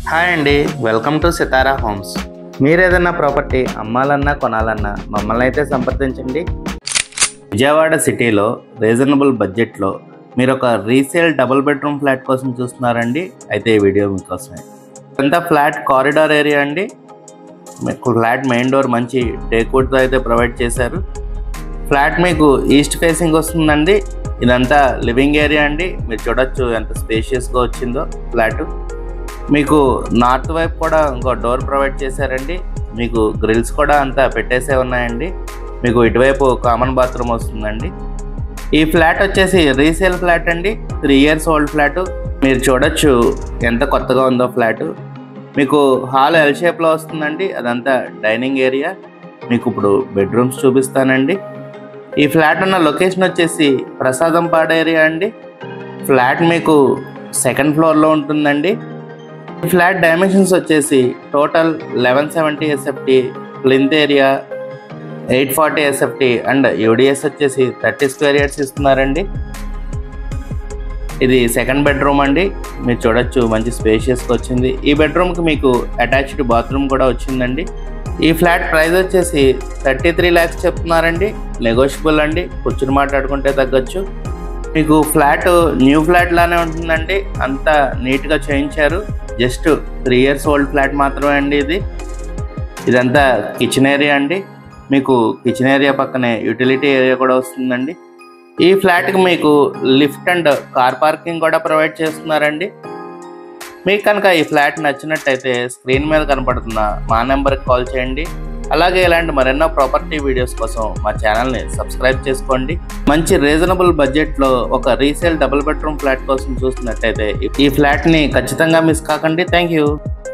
hi అండి welcome to Sitara homes మీరు ఏదైనా ప్రాపర్టీ అమ్మాలన్నా కొనాలన్నా మమ్మల్ని అయితే సంప్రదించండి విజయవాడ సిటీలో రీజనబుల్ బడ్జెట్లో మీరు ఒక రీసేల్ డబుల్ బెడ్రూమ్ ఫ్లాట్ కోసం చూస్తున్నారండి అయితే ఈ వీడియో మీకోసమే ఎంత ఫ్లాట్ కారిడార్ ఏరియా అండి మీకు ఫ్లాట్ మెయిన్ డోర్ మంచి టేక్వుడ్తో అయితే ప్రొవైడ్ చేశారు ఫ్లాట్ మీకు ఈస్ట్ ఫేసింగ్ వస్తుందండి ఇదంతా లివింగ్ ఏరియా అండి మీరు చూడొచ్చు ఎంత స్పేషియస్గా వచ్చిందో ఫ్లాట్ మీకు నార్త్ వైపు కూడా ఇంకో డోర్ ప్రొవైడ్ చేశారండి మీకు గ్రిల్స్ కూడా అంతా పెట్టేసే ఉన్నాయండి మీకు ఇటువైపు కామన్ బాత్రూమ్ వస్తుందండి ఈ ఫ్లాట్ వచ్చేసి రీసేల్ ఫ్లాట్ అండి త్రీ ఇయర్స్ ఓల్డ్ ఫ్లాట్ మీరు చూడొచ్చు ఎంత కొత్తగా ఉందో ఫ్లాట్ మీకు హాల్ ఎల్ షేప్లో వస్తుందండి అదంతా డైనింగ్ ఏరియా మీకు ఇప్పుడు బెడ్రూమ్స్ చూపిస్తానండి ఈ ఫ్లాట్ ఉన్న లొకేషన్ వచ్చేసి ప్రసాదం పాడ ఏరియా అండి ఫ్లాట్ మీకు సెకండ్ ఫ్లోర్లో ఉంటుందండి ఈ ఫ్లాట్ డైమెన్షన్స్ వచ్చేసి total eleven seventy SFT plinth area eight forty SFT and UDS వచ్చేసి థర్టీ స్క్వేర్ ఇయర్స్ ఇస్తున్నారండి ఇది సెకండ్ బెడ్రూమ్ అండి మీరు చూడొచ్చు మంచి స్పేషియస్గా వచ్చింది ఈ బెడ్రూమ్కి మీకు అటాచ్డ్ బాత్రూమ్ కూడా వచ్చిందండి ఈ ఫ్లాట్ ప్రైస్ వచ్చేసి థర్టీ త్రీ ల్యాక్స్ చెప్తున్నారండి నెగోషియబుల్ అండి కూర్చుని మాట్లాడుకుంటే తగ్గొచ్చు మీకు ఫ్లాట్ న్యూ ఫ్లాట్ లానే ఉంటుందండి అంతా నీట్గా చేయించారు just three years old flat మాత్రమే అండి ఇది ఇదంతా కిచెన్ ఏరియా అండి మీకు కిచెన్ ఏరియా పక్కనే యూటిలిటీ ఏరియా కూడా వస్తుందండి ఈ ఫ్లాట్కి మీకు లిఫ్ట్ అండ్ కార్ పార్కింగ్ కూడా ప్రొవైడ్ చేస్తున్నారండి మీకు కనుక ఈ ఫ్లాట్ నచ్చినట్టయితే స్క్రీన్ మీద కనపడుతున్న మా నెంబర్కి కాల్ చేయండి అలాగే ఇలాంటి మరెన్నో ప్రాపర్టీ వీడియోస్ కోసం మా ఛానల్ని సబ్స్క్రైబ్ చేసుకోండి మంచి రీజనబుల్ బడ్జెట్లో ఒక రీసేల్ డబుల్ బెడ్రూమ్ ఫ్లాట్ కోసం చూస్తున్నట్టయితే ఈ ఫ్లాట్ని ఖచ్చితంగా మిస్ కాకండి థ్యాంక్ యూ